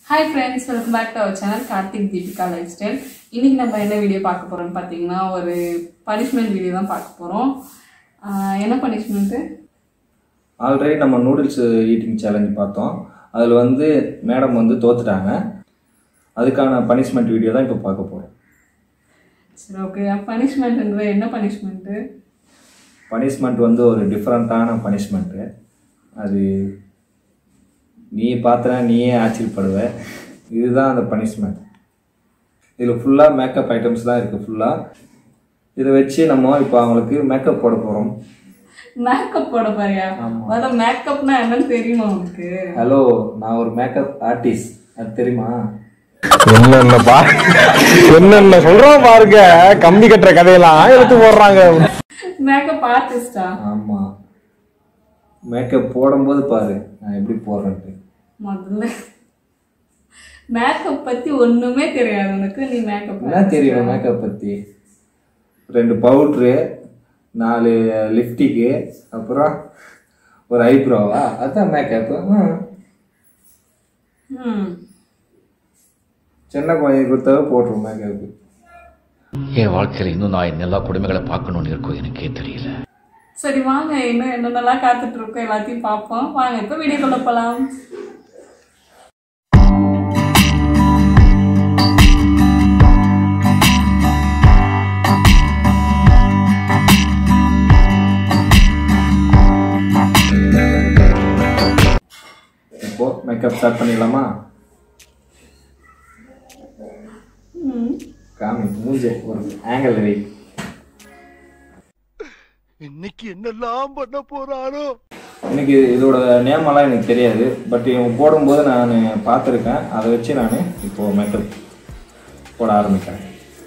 Hi friends welcome back to our channel Karthik Deepika lifestyle இன்னைக்கு நம்ம என்ன வீடியோ பார்க்க போறோம்னு பார்த்தீங்கன்னா ஒரு பனிஷ்மெண்ட் வீடியோ தான் பார்க்க போகிறோம் என்ன பனிஷ்மெண்ட்டு ஆல்ரெடி நம்ம நூடுல்ஸ் ஈட்டிங் சேலஞ்ச் பார்த்தோம் அதில் வந்து மேடம் வந்து தோத்துட்டாங்க அதுக்கான பனிஷ்மெண்ட் வீடியோ தான் இப்போ பார்க்க போகிறோம் சரி ஓகே பனிஷ்மெண்ட்டுங்கிறது என்ன பனிஷ்மெண்ட்டு பனிஷ்மெண்ட் வந்து ஒரு டிஃப்ரெண்ட்டான பனிஷ்மெண்ட்டு அது நீ பார்த்தனா நீயே ஆச்சரியப்படுவ இதுதான் அந்த பனிஷ்மெண்ட் இதில் ஃபுல்லாக மேக்கப் ஐட்டம்ஸ் தான் இருக்குது ஃபுல்லாக இதை வச்சு நம்ம இப்போ அவங்களுக்கு மேக்கப் போட போகிறோம் மேக்கப் போட பாரியா முதல்ல மேக்கப்னா என்னன்னு தெரியுமா உனக்கு ஹலோ நான் ஒரு மேக்கப் ஆர்டிஸ்ட் அது தெரியுமா என்னென்ன பா என்னென்ன சொல்றோம் பாருங்க கம்பி கட்டுற கதையெல்லாம் எடுத்து போடுறாங்க மேக்கப் ஆர்டிஸ்டா ஆமாம் மேக்கப் போடும்போது பாரு நான் எப்படி போடுறேன்ட்டு முதல்ல மேக்கப் பத்தி ஒண்ணுமே தெரியாது உனக்கு நீ மேக்கப் என்ன தெரியும் மேக்கப் பற்றி ரெண்டு பவுட்ரு நாலு லிப்டிக்கு அப்புறம் ஒரு ஐப்ரோவா அதுதான் மேக்கப்பு ம் சின்ன குழந்தைக்கு கொடுத்தாவே போட்டுரும் மேக்கப்பு என் வாழ்க்கையில் இன்னும் நான் என் எல்லா குடும்பங்களை பார்க்கணும்னு இருக்கோ எனக்கே தெரியல சரி வாங்க இன்னும் என்னென்னலாம் காத்துட்டு இருக்கோம் எல்லாத்தையும் பார்ப்போம் வாங்க இப்போ வீடியோக்குள்ள போகலாம் இப்போ மேக்கப் ஸ்டார்ட் பண்ணிடலாமா காமி மூஞ்சே ஒரு ஆங்கிள் வை இன்னைக்கு என்னெல்லாம் பண்ண போறாரோ எனக்கு இதோட நேமெல்லாம் எனக்கு தெரியாது பட் இவன் போடும்போது நான் பார்த்துருக்கேன் அதை வச்சு நான் இப்போ மேக்கப் போட ஆரம்பிக்கிறேன்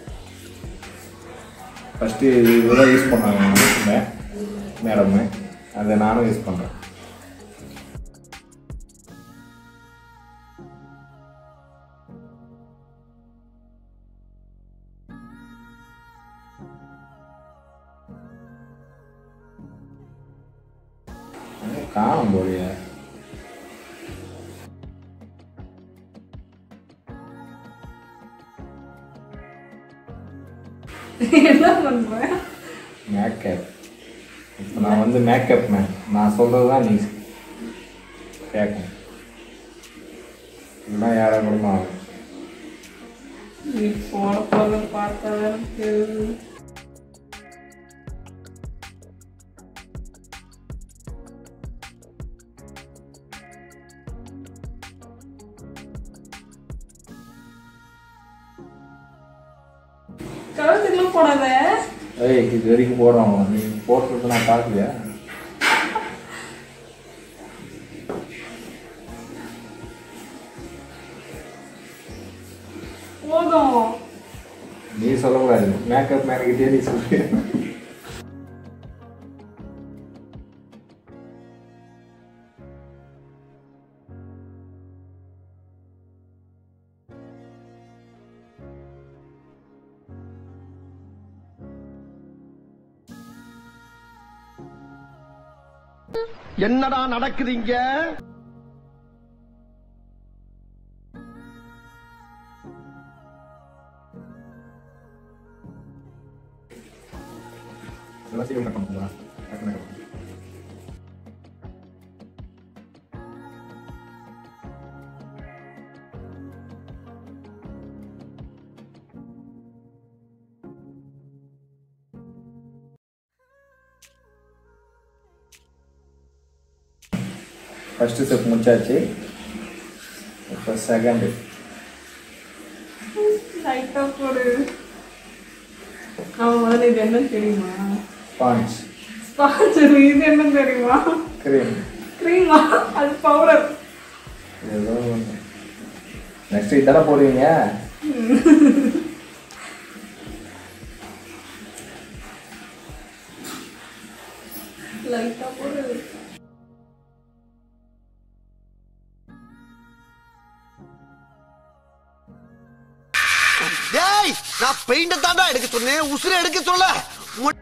ஃபஸ்ட்டு இதெல்லாம் யூஸ் பண்ணாங்க மேடமு அதை நானும் யூஸ் பண்ணுறேன் காணும் போலியே என்ன பண்றேன் மேக்கப் இப்போ நான் வந்து மேக்கப் மேன் நான் சொல்கிறது தான் நீ கேட்கணும் இல்லைன்னா யாரை கூட ஆகும் நீ போட போத பார்த்தா எனக்கு கழுத்துக்குலாம் போடாத ஏய் இது வரைக்கும் போடுறோம் நீ போட்டுருக்கு நான் பார்க்கலையா போதும் நீ சொல்லக்கூடாது மேக்கப் மேனக்கிட்டே நீ சொல்லு என்னடா நடக்குதுங்க இதெல்லாம் சீக்கிரம் கட் பண்ணுறா டக்குனு cut பண்ணு. ஃபஸ்ட்டு ஸ்டெப் முடிச்சாச்சு இப்போ செகண்டு லைட்டா போடு அவன் முதல்ல இது என்னன்னு தெரியுமா பாஞ்ச் ஸ்பான்சர் இது என்ன தெரியுமா கிரீம் க்ரீமா அது பவுடர் ஏதோ ஒன்று நெக்ஸ்ட் இதானே போடுவீங்க லைட்டா போடு டேய் நான் பெயிண்ட தாண்டா எடுக்க சொன்னேன் உசுர எடுக்க சொல்ல உன்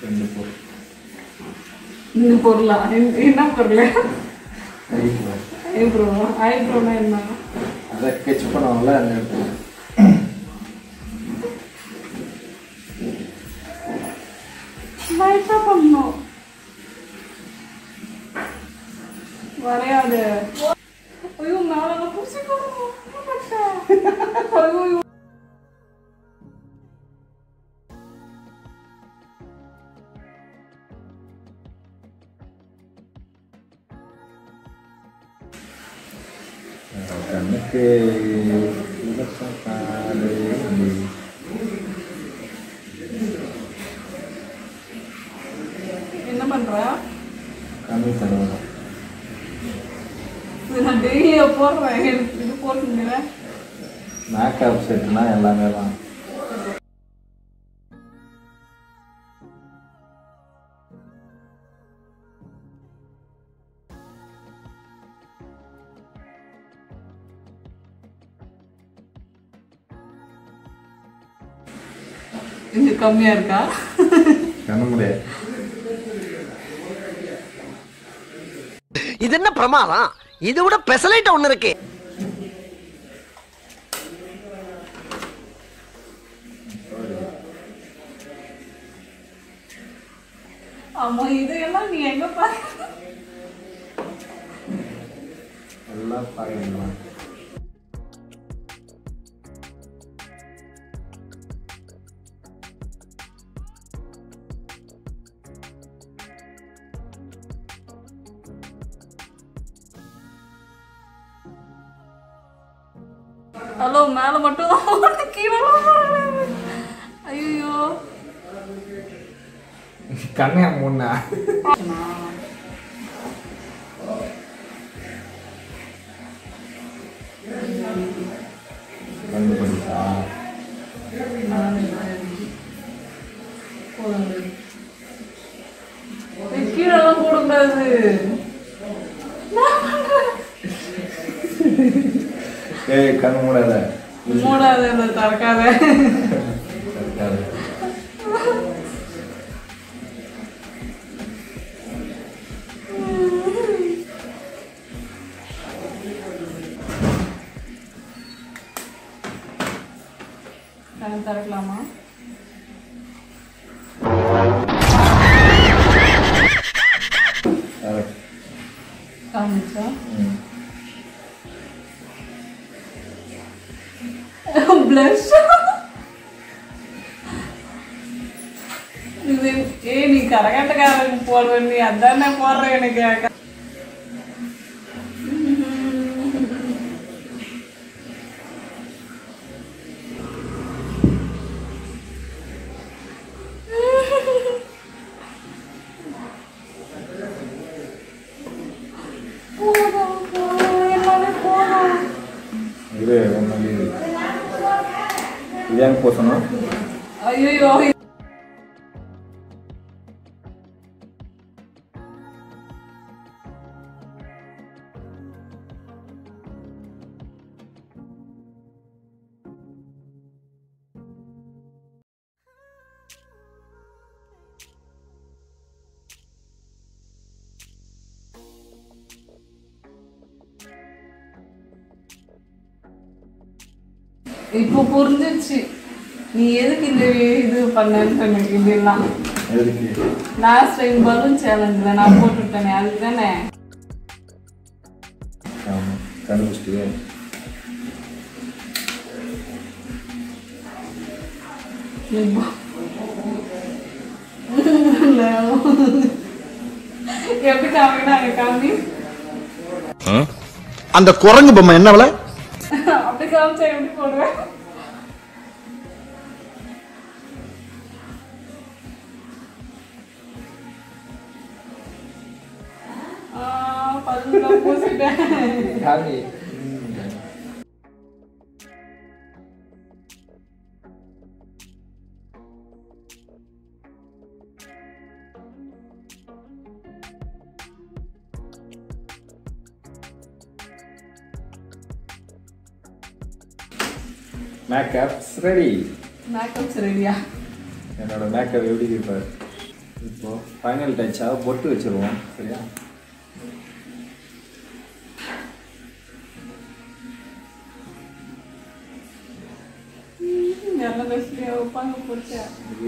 ரெண்டு பொருள் இந்த பொருளா என்ன- என்ன பொருள் ஐப்ரோ ஐப்ரோ ஐப்ரோனா என்ன அதை ஸ்கெட்ச் பண்ணுவாங்கல்ல அந்த இடத்துல லைட்டா பண்ணணும் வரையாது ஐயோ மேல புடிச்சுக்கணும் ஐயோ கண்ணுக்கு இலக்கம் காடு என்ன பண்ற கண்ணு தருவதும் இது நான் டெய்லியா போடுறேன் எனக்கு இது போட்டுங்கிற மேக்கப் செட்னா எல்லாமே தான் இது கம்மியா இருக்கா கண்ண முடியாது இது என்ன பிரமாதம் இது விட பெசலைட் ஒண்ணு இருக்கு ஆமா இதையெல்லாம் நீ எங்க பாரு எல்லாம் பார்க்கலாம் ஹலோ மேல மட்டும் கீழே ஐயோ கண்ணே முன்னா கண்டுபிடிச்சா கீழெல்லாம் போடக்கூடாது ஏய் கண்ணு மூடாத மூடாத இந்த திறக்காத இருக்காது. கண்ணு திறக்கலாமா Correct. காமிச்சா ம். பிளஷ் இது ஏ நீ கரகாட்டக்காரனுக்கு போடுற நீ அதானே போடுற எனக்கு போதும், போதும், எல்லாமே போதும். இது ஒன்று இது ஏன் பூசணும் ஐயோ இப்போ புரிஞ்சிருச்சு நீ எதுக்கு இந்த இது பண்ணேன்னு எனக்கு இதெல்லாம் எதுக்கு லாஸ்ட் டைம் பலூன் சேலஞ்சில் நான் போட்டு விட்டேனே அதுக்கு தானே ஆமாம் கண்டுபிடிச்சிட்டு எப்படி காமிக்கிறாங்க காமி அந்த குரங்கு பொம்மை என்ன விலை அப்படி காமிச்சா எப்படி போடுவேன் ஆ, பல்லுல பூசிட்டேன் காமி மேக்கப்ஸ் ரெடி மேக்கப்ஸ் ரெடியா என்னோட மேக்கப் எப்படி இருப்பார் இப்போ ஃபைனல் டச்சாக பொட்டு வச்சிருவோம் சரியா நல்ல பஸ்லயே வைப்பாங்க பிடிச்சா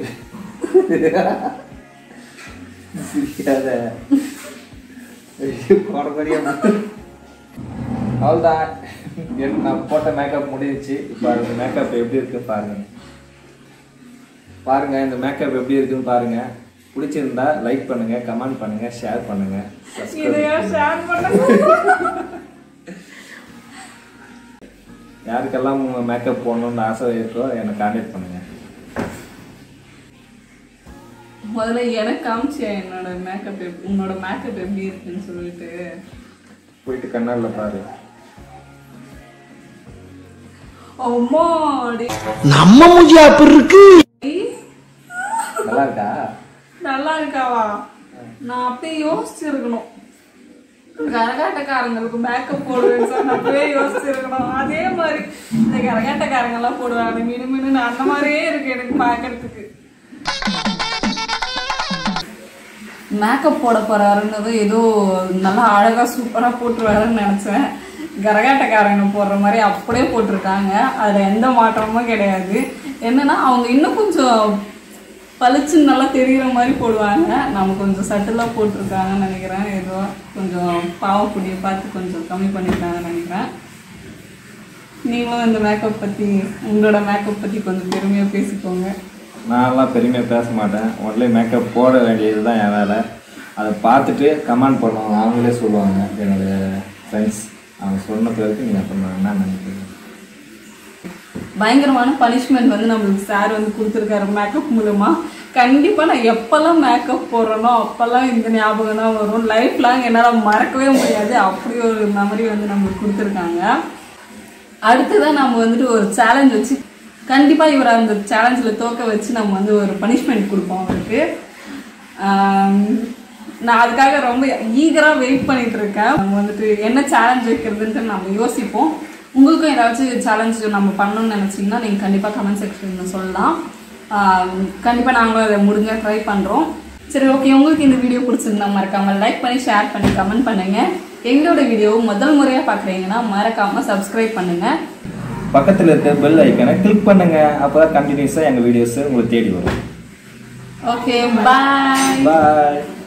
சிரிக்காத ஐயோ, குறவழியா அவ்வளோதான் என் நான் போட்ட மேக்கப் முடிஞ்சிச்சு இப்போ அந்த மேக்கப் எப்படி இருக்கு பாருங்க பாருங்க இந்த மேக்கப் எப்படி இருக்குன்னு பாருங்க பிடிச்சிருந்தா லைக் பண்ணுங்க கமெண்ட் பண்ணுங்க ஷேர் பண்ணுங்க subscribe இதையா ஷேர் பண்ண யாருக்கெல்லாம் மேக்கப் போடணும்னு ஆசை இருக்கோ என்னை கான்டாக்ட் பண்ணுங்க முதல்ல எனக்கு காமிச்சியா என்னோட மேக்கப் உன்னோட மேக்கப் எப்படி இருக்குன்னு சொல்லிட்டு போயிட்டு கண்ணாடில் பாரு அம்மாடி நம்ம மூஞ்சி அப்படி இருக்கு நல்லா இருக்கா நல்லா இருக்காவா நான் அப்படியே யோசிச்சிருக்கணும் கரகாட்டக்காரங்களுக்கு மேக்கப் போடுவேன்னு சொன்ன அப்பவே யோசிச்சிருக்கணும் அதே மாதிரி இந்த கரகாட்டக்காரங்க எல்லாம் போடுவாங்க மினு மினு அந்த மாதிரியே இருக்கு எனக்கு பார்க்கறதுக்கு மேக்கப் போட போறாருன்னது ஏதோ நல்லா அழகா சூப்பரா போட்டுருவாருன்னு நினைச்சேன் கரகாட்டக்காரங்க போடுற மாதிரி அப்படியே போட்டிருக்காங்க அதுல எந்த மாற்றமும் கிடையாது என்னன்னா அவங்க இன்னும் கொஞ்சம் பளிச்சுன்னு நல்லா தெரிகிற மாதிரி போடுவாங்க நம்ம கொஞ்சம் சட்டிலாக போட்டிருக்காங்கன்னு நினைக்கிறேன் ஏதோ கொஞ்சம் பாவப்பொடியை பார்த்து கொஞ்சம் கம்மி பண்ணியிருக்காங்கன்னு நினைக்கிறேன் நீங்களும் இந்த மேக்கப் பற்றி உங்களோட மேக்கப் பற்றி கொஞ்சம் பெருமையாக பேசிக்கோங்க நான்லாம் பெருமையாக பேச மாட்டேன் உடனே மேக்கப் போட வேண்டியது தான் என் வேலை அதை பார்த்துட்டு கமெண்ட் பண்ணுவாங்க அவங்களே சொல்லுவாங்க என்னுடைய ஃப்ரெண்ட்ஸ் அவங்க சொன்ன பிறகு நீங்கள் சொன்னாங்க என்ன நினைக்கிறீங்க பயங்கரமான பனிஷ்மெண்ட் வந்து நம்மளுக்கு சார் வந்து கொடுத்துருக்காரு மேக்கப் மூலமா கண்டிப்பாக நான் எப்போல்லாம் மேக்கப் போடுறேனோ அப்போல்லாம் இந்த ஞாபகம் தான் வரும் லைஃப் லாங் என்னால் மறக்கவே முடியாது அப்படி ஒரு மெமரி வந்து நம்மளுக்கு கொடுத்துருக்காங்க அடுத்ததான் நம்ம வந்துட்டு ஒரு சேலஞ்ச் வச்சு கண்டிப்பாக இவர் அந்த சேலஞ்சில் தோக்க வச்சு நம்ம வந்து ஒரு பனிஷ்மெண்ட் கொடுப்போம் அவருக்கு ஆம், நான் அதுக்காக ரொம்ப ஈகராக வெயிட் பண்ணிட்டு இருக்கேன் நம்ம வந்துட்டு என்ன சேலஞ்ச் வைக்கிறதுன்ட்டு நம்ம யோசிப்போம் உங்களுக்கும் ஏதாச்சும் சேலஞ்ச் நம்ம பண்ணணும்னு நினச்சிங்கன்னா நீங்கள் கண்டிப்பாக கமெண்ட் செக்ஷனில் சொல்லலாம் கண்டிப்பாக நாங்களும் அதை முடிஞ்ச ட்ரை பண்ணுறோம் சரி ஓகே உங்களுக்கு இந்த வீடியோ பிடிச்சிருந்தா மறக்காமல் லைக் பண்ணி ஷேர் பண்ணி கமெண்ட் பண்ணுங்கள் எங்களோட வீடியோவை முதல் முறையாக பார்க்குறீங்கன்னா மறக்காமல் சப்ஸ்கிரைப் பண்ணுங்கள் பக்கத்தில் இருக்க பெல் ஐக்கனை கிளிக் பண்ணுங்க அப்போ தான் கண்டினியூஸாக எங்கள் வீடியோஸ் உங்களுக்கு தேடி வரும் ஓகே பாய் பாய்